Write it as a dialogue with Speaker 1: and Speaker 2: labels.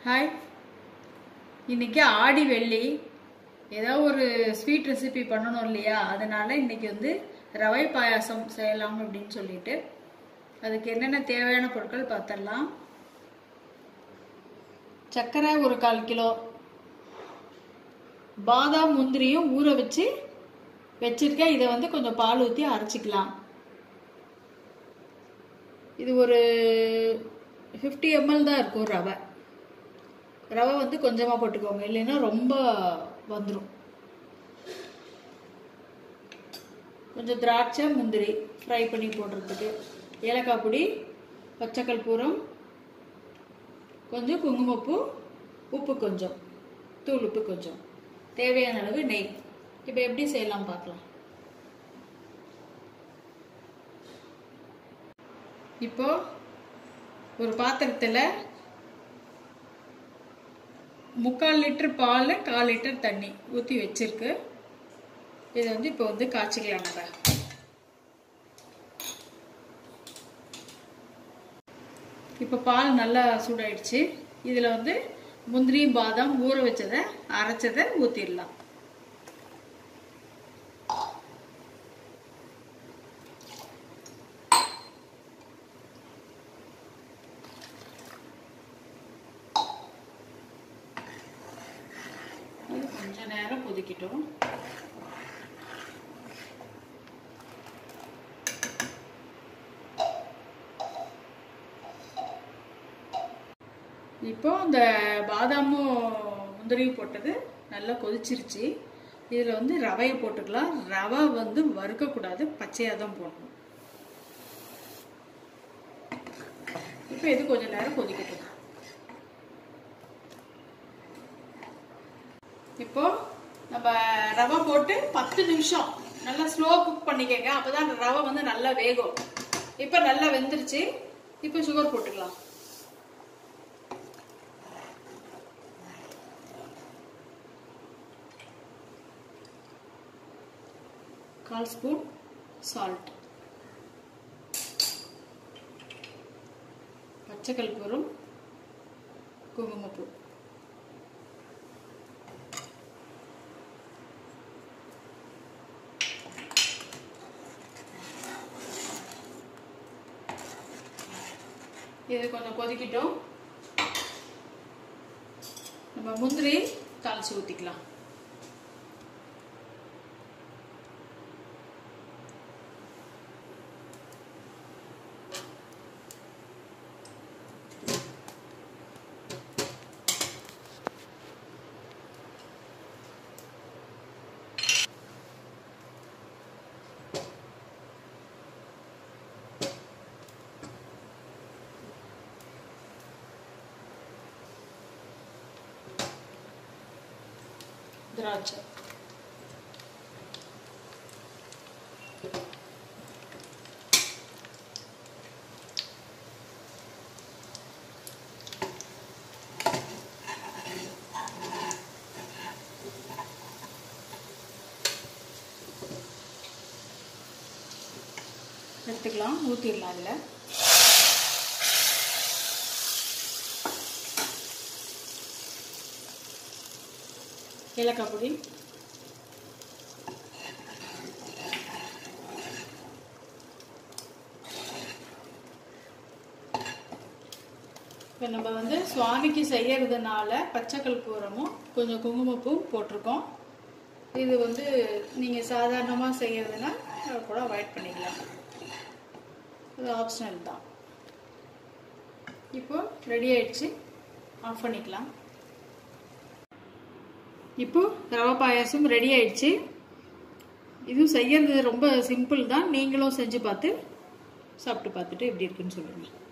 Speaker 1: hi இன்னைக்கு ஆடி வெள்ளி ஏதோ ஒரு ஸ்வீட் ரெசிபி பண்ணணும் இல்லையா அதனால இன்னைக்கு வந்து ரவை பாயாசம் செய்யலாம் அப்படின்னு சொல்லிட்டு அதுக்கு என்னென்ன தேவையான பொருட்கள் பார்த்துடலாம் சர்க்கரை ஒரு கால் கிலோ பாதாம் முந்திரியும் ஊற வச்சு வச்சிருக்கேன் இதை வந்து கொஞ்சம் பால் ஊற்றி அரைச்சிக்கலாம் இது ஒரு ஃபிஃப்டி எம்எல் தான் இருக்கும் ரவை ரவை வந்து கொஞ்சமாக போட்டுக்கோங்க இல்லைன்னா ரொம்ப வந்துடும் கொஞ்சம் திராட்சை முந்திரி ஃப்ரை பண்ணி போடுறதுக்கு ஏலக்காய் பொடி பச்சைக்கல் பூரம் கொஞ்சம் குங்குமப்பூ உப்பு கொஞ்சம் தூள் உப்பு கொஞ்சம் தேவையான அளவு நெய் இப்போ எப்படி செய்யலாம் பார்க்கலாம் இப்போ ஒரு பாத்திரத்தில் முக்கால் லிட்டர் பால் கால் லிட்டர் தண்ணி ஊற்றி வச்சிருக்கு இதை வந்து இப்போ வந்து காய்ச்சிக்கலாம் நம்ம இப்போ பால் நல்லா சூடாயிடுச்சு இதில் வந்து முந்திரி பாதாம் ஊற வச்சதை அரைச்சதை ஊற்றிடலாம் இது கொஞ்ச நேரம் கொதிக்கட்டும் இப்போ இந்த பாதாமும் முந்திரியும் போட்டது நல்லா கொதிச்சிருச்சு இதில் வந்து ரவையை போட்டுக்கலாம் ரவை வந்து வறுக்கக்கூடாது பச்சையாக தான் போடணும் இப்போ இது கொஞ்ச நேரம் கொதிக்கட்டும் இப்போ நம்ம ரவை போட்டு பத்து நிமிஷம் நல்லா ஸ்லோ குக் பண்ணிக்கங்க அப்பதான் ரவை வந்து நல்லா வேகும் இப்போ நல்லா வெந்துருச்சு இப்போ சுகர் போட்டுக்கலாம் கால் ஸ்பூன் சால்ட் பச்சைக்கல் பூரம் குங்குமப்பூ இது கொஞ்சம் கொதிக்கட்டும் நம்ம முந்திரி தாளிச்சு ஊற்றிக்கலாம் திராட்சை எடுத்துக்கலாம் ஊற்றிடலாம் அதில் ஏலக்காய் பொடி இப்போ நம்ம வந்து சுவாமிக்கு செய்யறதுனால பச்சைக்கல் பூரமும் கொஞ்சம் குங்குமப்பூவும் போட்டிருக்கோம் இது வந்து நீங்கள் சாதாரணமாக செய்யறதுனா அதை கூட அவாய்ட் பண்ணிக்கலாம் இது ஆப்ஷனல் தான் இப்போ ரெடி ஆயிடுச்சு ஆஃப் பண்ணிக்கலாம் இப்போ ரவை பாயாசம் ரெடி ஆயிடுச்சு இதுவும் செய்யறது ரொம்ப சிம்பிள் தான் நீங்களும் செஞ்சு பார்த்து சாப்பிட்டு பார்த்துட்டு எப்படி இருக்குன்னு சொல்லுங்கள்